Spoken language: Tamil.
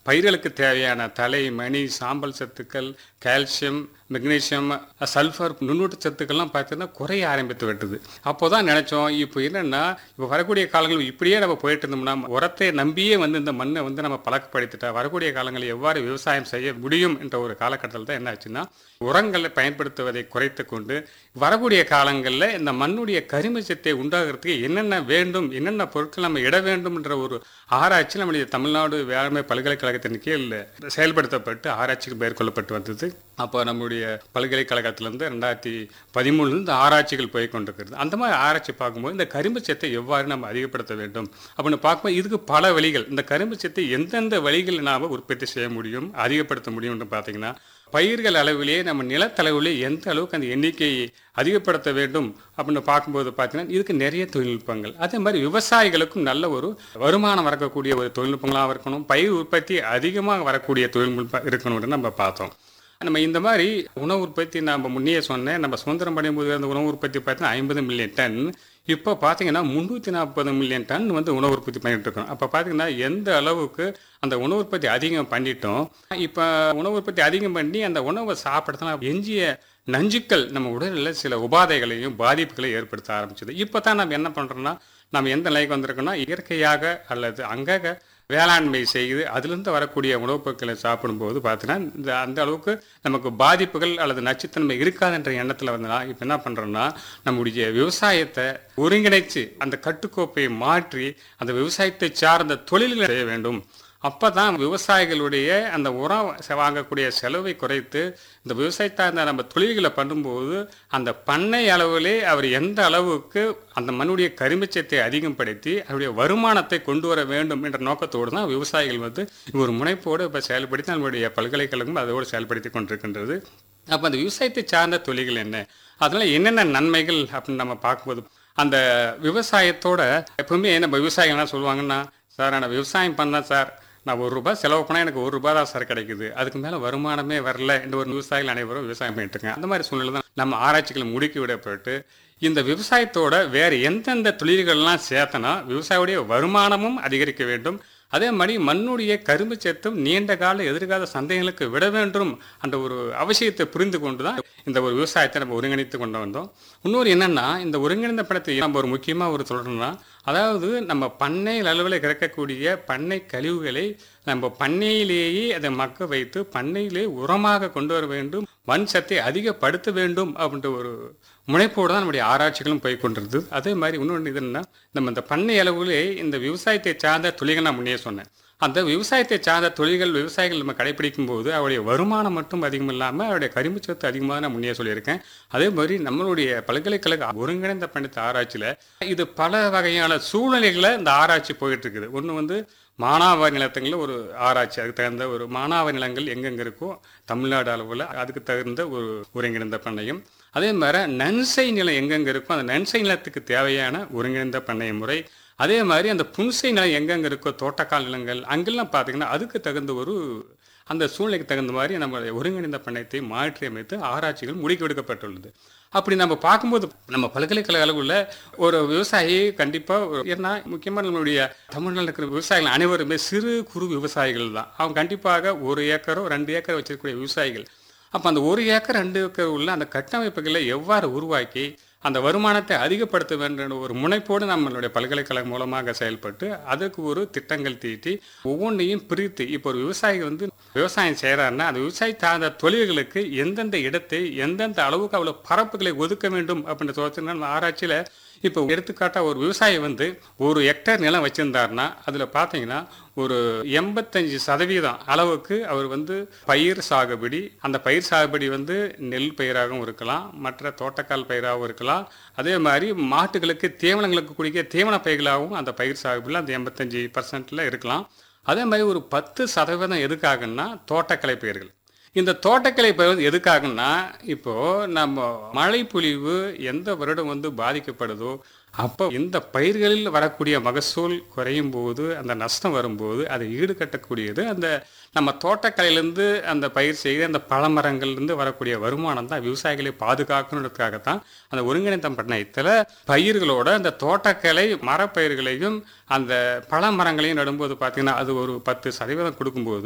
பயிர்களுக்கு தேவையான தலை மணி சாம்பல் சத்துக்கள் கால்சியம் மெக்னீசியம் சல்ஃபர் நுண்ணூட்ட சத்துக்கள்லாம் பார்த்தீங்கன்னா குறைய ஆரம்பித்து விட்டது அப்போ தான் நினச்சோம் இப்போ என்னென்னா இப்போ வரக்கூடிய காலங்கள் இப்படியே நம்ம போயிட்டு இருந்தோம்னா உரத்தை நம்பியே வந்து இந்த மண்ணை வந்து நம்ம பழக்கப்படுத்திட்டா வரக்கூடிய காலங்களில் எவ்வாறு விவசாயம் செய்ய முடியும் என்ற ஒரு காலகட்டத்தில் தான் என்ன ஆச்சுன்னா உரங்களை பயன்படுத்துவதை குறைத்து கொண்டு வரக்கூடிய காலங்களில் இந்த மண்ணுடைய கரிமச்சத்தை உண்டாகிறதுக்கு என்னென்ன வேண்டும் என்னென்ன பொருட்கள் நம்ம இட வேண்டும் என்ற ஒரு ஆராய்ச்சி நம்முடைய தமிழ்நாடு வேளாண்மை பல்கலைக்கழகத்தின் கீழ் செயல்படுத்தப்பட்டு ஆராய்ச்சிகள் மேற்கொள்ளப்பட்டு வந்தது அப்போ நம்முடைய பல்கலைக்கழகத்திலேருந்து ரெண்டாயிரத்தி பதிமூணுல இந்த ஆராய்ச்சிகள் போய் கொண்டிருக்கிறது அந்த மாதிரி ஆராய்ச்சி பார்க்கும்போது இந்த கரிமச்சத்தை எவ்வாறு நம்ம அதிகப்படுத்த வேண்டும் அப்படின்னு பார்க்கும்போது இதுக்கு பல வழிகள் இந்த கரிமச்சத்தை எந்தெந்த வழிகளில் நாம் உற்பத்தி செய்ய முடியும் அதிகப்படுத்த முடியும்னு பார்த்தீங்கன்னா பயிர்கள் அளவிலேயே நம்ம நிலத்தளவிலே எந்த அளவுக்கு அந்த எண்ணிக்கையை அதிகப்படுத்த வேண்டும் அப்படின்னு பார்க்கும்போது பார்த்தீங்கன்னா இதுக்கு நிறைய தொழில்நுட்பங்கள் அதே மாதிரி விவசாயிகளுக்கும் நல்ல ஒரு வருமானம் வரக்கூடிய ஒரு தொழில்நுட்பங்களாக இருக்கணும் பயிர் உற்பத்தி அதிகமாக வரக்கூடிய தொழில்நுட்பம் இருக்கணும்னு நம்ம பார்த்தோம் நம்ம இந்த மாதிரி உணவு உற்பத்தி நம்ம முன்னே சொன்னேன் நம்ம சுதந்திரம் அடையும் போது அந்த உணவு உற்பத்தி பார்த்தீங்கன்னா ஐம்பது மில்லியன் டன் இப்போ பார்த்தீங்கன்னா முந்நூற்றி நாற்பது மில்லியன் டன் வந்து உணவு உற்பத்தி பண்ணிட்டு இருக்கோம் அப்போ பார்த்தீங்கன்னா எந்த அளவுக்கு அந்த உணவு உற்பத்தி அதிகம் பண்ணிட்டோம் இப்போ உணவு உற்பத்தி அதிகம் பண்ணி அந்த உணவை சாப்பிட்றதுனா எஞ்சிய நஞ்சுக்கள் நம்ம உடலில் சில உபாதைகளையும் பாதிப்புகளையும் ஏற்படுத்த ஆரம்பிச்சது இப்போ தான் நம்ம என்ன பண்ணுறோம்னா நம்ம எந்த நிலைக்கு வந்திருக்கோம்னா இயற்கையாக அல்லது அங்கக வேளாண்மை செய்து அதிலிருந்து வரக்கூடிய உணவுப் பொருட்களை சாப்பிடும்போது பார்த்தீங்கன்னா இந்த அந்த அளவுக்கு நமக்கு பாதிப்புகள் அல்லது நச்சுத்தன்மை இருக்காதுன்ற எண்ணத்தில் வந்தனா இப்போ என்ன பண்ணுறோம்னா நம்முடைய விவசாயத்தை ஒருங்கிணைச்சு அந்த கட்டுக்கோப்பை மாற்றி அந்த விவசாயத்தை சார்ந்த தொழில்களை செய்ய வேண்டும் அப்போ தான் விவசாயிகளுடைய அந்த உரம் செ- வாங்கக்கூடிய செலவை குறைத்து இந்த விவசாயத்தை நம்ம தொழில்களை பண்ணும்போது அந்த பண்ணை அளவிலே அவர் எந்த அளவுக்கு அந்த மண்ணுடைய கரிமச்சத்தை அதிகப்படுத்தி அவருடைய வருமானத்தை கொண்டு வர வேண்டும் என்ற நோக்கத்தோடு தான் விவசாயிகள் வந்து ஒரு முனைப்போடு இப்போ செயல்படுத்தி நம்மளுடைய பல்கலைக்கழகம் அதோடு செயல்படுத்தி கொண்டிருக்கின்றது அப்போ அந்த விவசாயத்தை சார்ந்த தொழில்கள் என்ன அதனால் என்னென்ன நன்மைகள் அப்படின்னு நம்ம பார்க்கும்போது அந்த விவசாயத்தோட எப்பவுமே நம்ம விவசாயிகள் என்ன சொல்லுவாங்கன்னா சார் நான் விவசாயம் பண்ணேன் சார் நான் ஒரு ரூபாய் செலவு பண்ணால் எனக்கு ஒரு ரூபாய் தான் சார் கிடைக்குது அதுக்கு மேலே வருமானமே வரல என்ற ஒரு விவசாயிகள் அனைவரும் விவசாயம் பண்ணிட்டு இருக்காங்க அந்த மாதிரி சூழ்நிலை தான் நம்ம ஆராய்ச்சிகள் முடுக்கி விடப்பட்டு இந்த விவசாயத்தோட வேறு எந்தெந்த தொழில்கள்லாம் சேர்த்தனா விவசாயியுடைய வருமானமும் அதிகரிக்க வேண்டும் அதே மாதிரி மண்ணுடைய கரும்பு சத்தும் நீண்ட கால எதிர்கால சந்தைகளுக்கு விட வேண்டும் என்ற ஒரு அவசியத்தை புரிந்து கொண்டு தான் இந்த ஒரு விவசாயத்தை நம்ம ஒருங்கிணைத்து கொண்டு வந்தோம் இன்னொரு என்னன்னா இந்த ஒருங்கிணைந்த படத்தை நம்ம ஒரு முக்கியமாக ஒரு சொல்கிறோம்னா அதாவது நம்ம பண்ணை அளவில் கிடைக்கக்கூடிய பண்ணை கழிவுகளை நம்ம பண்ணையிலேயே அதை மக்க வைத்து பண்ணையிலே உரமாக கொண்டு வர வேண்டும் மண் சத்தை அதிகப்படுத்த வேண்டும் அப்படின்ற ஒரு முனைப்போடு தான் நம்முடைய ஆராய்ச்சிகளும் போய் கொண்டிருந்தது அதே மாதிரி இன்னொன்று இது என்னன்னா நம்ம இந்த பண்ணை அளவிலே இந்த விவசாயத்தை சார்ந்த தொழில்கள் நான் முன்னே சொன்னேன் அந்த விவசாயத்தை சார்ந்த தொழில்கள் விவசாயிகள் நம்ம கடைபிடிக்கும் போது அவருடைய வருமானம் மட்டும் அதிகம் இல்லாமல் அவருடைய கரிமச்சத்து அதிகமாக நான் முன்னே சொல்லியிருக்கேன் அதே மாதிரி நம்மளுடைய பல்கலைக்கழக ஒருங்கிணைந்த பண்டித்த ஆராய்ச்சியில் இது பல வகையான சூழ்நிலைகளை இந்த ஆராய்ச்சி போயிட்டு இருக்குது ஒன்று வந்து மானாவாரி நிலத்தங்களில் ஒரு ஆராய்ச்சி அதுக்கு தகுந்த ஒரு மானாவாரி நிலங்கள் எங்கெங்கே இருக்கோ தமிழ்நாடு அளவில் அதுக்கு தகுந்த ஒரு ஒருங்கிணைந்த பண்ணையம் அதே மாதிரி நன்சை நிலம் எங்கெங்கே இருக்கோ அந்த நன்சை நிலத்துக்கு தேவையான ஒருங்கிணைந்த பண்ணைய முறை அதே மாதிரி அந்த புன்சை நிலம் எங்கெங்கே இருக்கோ தோட்டக்கால் நிலங்கள் அங்கெல்லாம் பார்த்தீங்கன்னா அதுக்கு தகுந்த ஒரு அந்த சூழ்நிலைக்கு தகுந்த மாதிரி நம்ம ஒருங்கிணைந்த பண்ணையத்தை மாற்றி அமைத்து ஆராய்ச்சிகள் முடுக்கிவிடுக்கப்பட்டுள்ளது அப்படி நம்ம பார்க்கும்போது நம்ம பல்கலைக்கழக அளவில் ஒரு விவசாயி கண்டிப்பாக ஏன்னா முக்கியமாக நம்மளுடைய தமிழ்நாட்டில் இருக்கிற விவசாயிகள் அனைவருமே சிறு குறு விவசாயிகள் தான் அவங்க கண்டிப்பாக ஒரு ஏக்கரோ ரெண்டு ஏக்கர் வச்சிருக்கக்கூடிய விவசாயிகள் அப்போ அந்த ஒரு ஏக்கர் ரெண்டு ஏக்கர் உள்ள அந்த கட்டமைப்புகளை எவ்வாறு உருவாக்கி அந்த வருமானத்தை அதிகப்படுத்த வேண்டும் ஒரு முனைப்போடு நம்மளுடைய பல்கலைக்கழகம் மூலமாக செயல்பட்டு அதுக்கு ஒரு திட்டங்கள் தீட்டி ஒவ்வொன்றையும் பிரித்து இப்போ ஒரு விவசாயி வந்து விவசாயம் செய்கிறாருன்னா அந்த விவசாய சார்ந்த தொழில்களுக்கு எந்தெந்த இடத்தை எந்தெந்த அளவுக்கு அவ்வளோ பரப்புகளை ஒதுக்க வேண்டும் அப்படின்ற சொல்லிட்டு நம்ம ஆராய்ச்சியில் இப்போ எடுத்துக்காட்டா ஒரு விவசாயி வந்து ஒரு ஹெக்டேர் நிலம் வச்சிருந்தாருன்னா அதில் பார்த்தீங்கன்னா ஒரு எண்பத்தஞ்சு சதவீதம் அளவுக்கு அவர் வந்து பயிர் சாகுபடி அந்த பயிர் சாகுபடி வந்து நெல் பயிராகவும் இருக்கலாம் மற்ற தோட்டக்கால் பயிராகவும் இருக்கலாம் அதே மாதிரி மாட்டுகளுக்கு தீவனங்களுக்கு குடிக்க தீவன பயிர்களாகவும் அந்த பயிர் சாகுபடியில் அந்த எண்பத்தஞ்சு பர்சன்ட்ல இருக்கலாம் அதே மாதிரி ஒரு பத்து சதவீதம் எதுக்காகன்னா தோட்டக்கலை பயிர்கள் இந்த தோட்டக்கலை பயிர் எதுக்காகன்னா இப்போ நம்ம மழை பொழிவு எந்த வருடம் வந்து பாதிக்கப்படுதோ அப்போ இந்த பயிர்களில் வரக்கூடிய மகசூல் குறையும் போது அந்த நஷ்டம் வரும்போது அதை ஈடுகட்டக்கூடியது அந்த நம்ம தோட்டக்கலையிலேருந்து அந்த பயிர் செய்து அந்த பழமரங்கள்லேருந்து வரக்கூடிய வருமானம் தான் விவசாயிகளை பாதுகாக்கணுன்றதுக்காகத்தான் அந்த ஒருங்கிணைந்த பண்ணையத்தில் பயிர்களோட அந்த தோட்டக்கலை மரப்பயிர்களையும் அந்த பழமரங்களையும் நடும்போது பார்த்தீங்கன்னா அது ஒரு பத்து சதவீதம் கொடுக்கும்போது